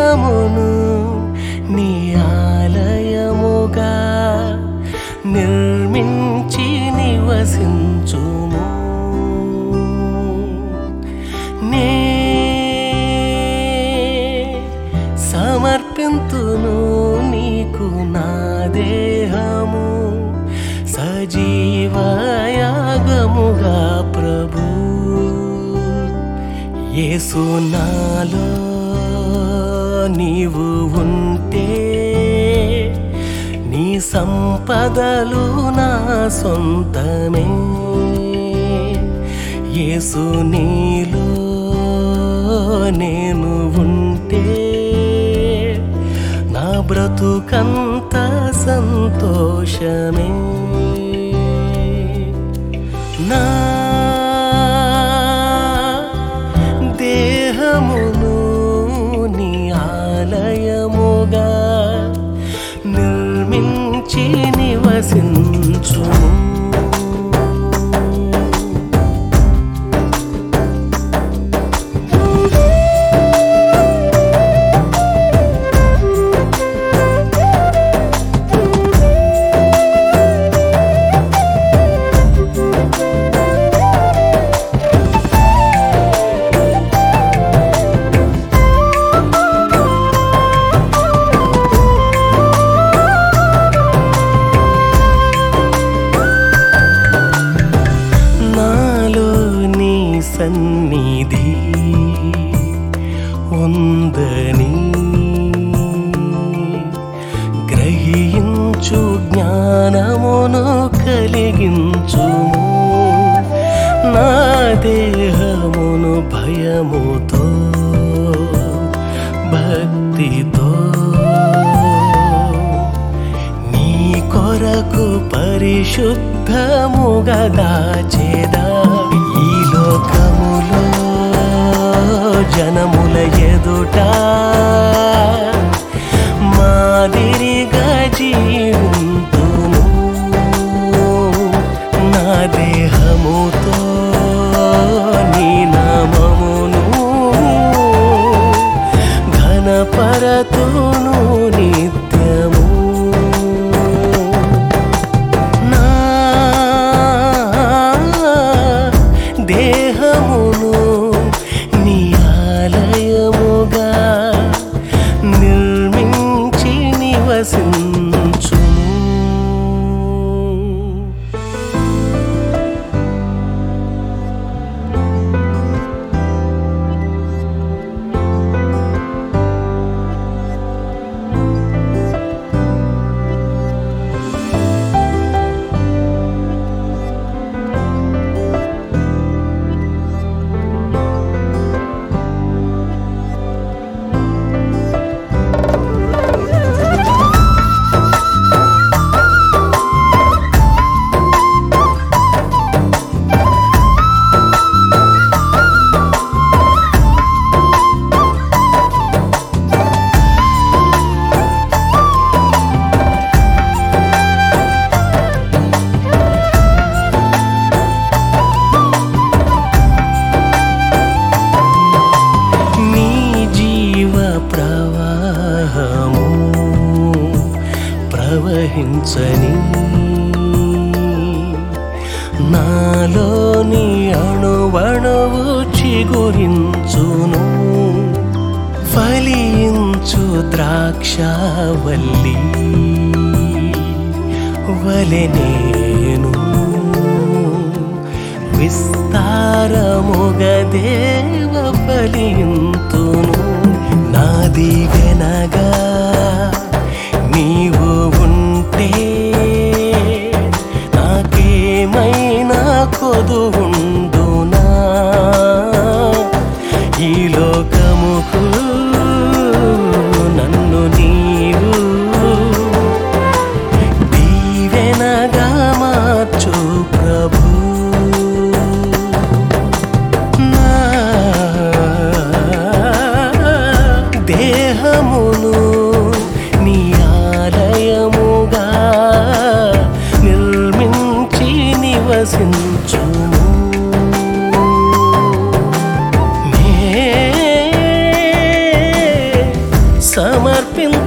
దేహమును నీ ఆలయముగా నిర్మించి నివసించుము నే సమర్పింతును నీకు నా దేహము సజీవయాగముగా ప్రభు యేసు నాలో నీవు ఉంటే నీ సంపదలు నా సొంతమే యేసు నీలో నేను ఉంటే నా బ్రతుకంత సంతోషమే నా దేహమును నీ ఆలయముగా నిర్మించి నివసించు నాలో నీ సన్నిధి ఉందని గ్రహించు జ్ఞానమును కలిగించుము నా దేహమును భయముతో భక్తితో నీ కొరకు పరిశుద్ధముగా దాచేదా ఈ లోకములో జనముల ఎదుట మాదిరిగా జీవింతుము నా దేహముతో నీ నామమును ఘనపరతును నిత్యము నా దేహమును నీ ఆలయముగా నిర్మించి నివసించు నీ జీవ ప్రవాహము ప్రవహించని నాలోని అణువణువు చిగురించును ఫలించు ద్రాక్షవల్లి వలె నేను విస్తారముగ దేవ ఫలింతును నాది వెనగా నీవు ఉంటే నాకేమైనా కొదు ఉండునా ఈ లోకముకు నన్ను నీవు దీవెనగా మార్చు ప్రభు నా దేహమును నీ ఆలయముగా నిర్మించి నివసించుము నే సమర్పించుచున్నాను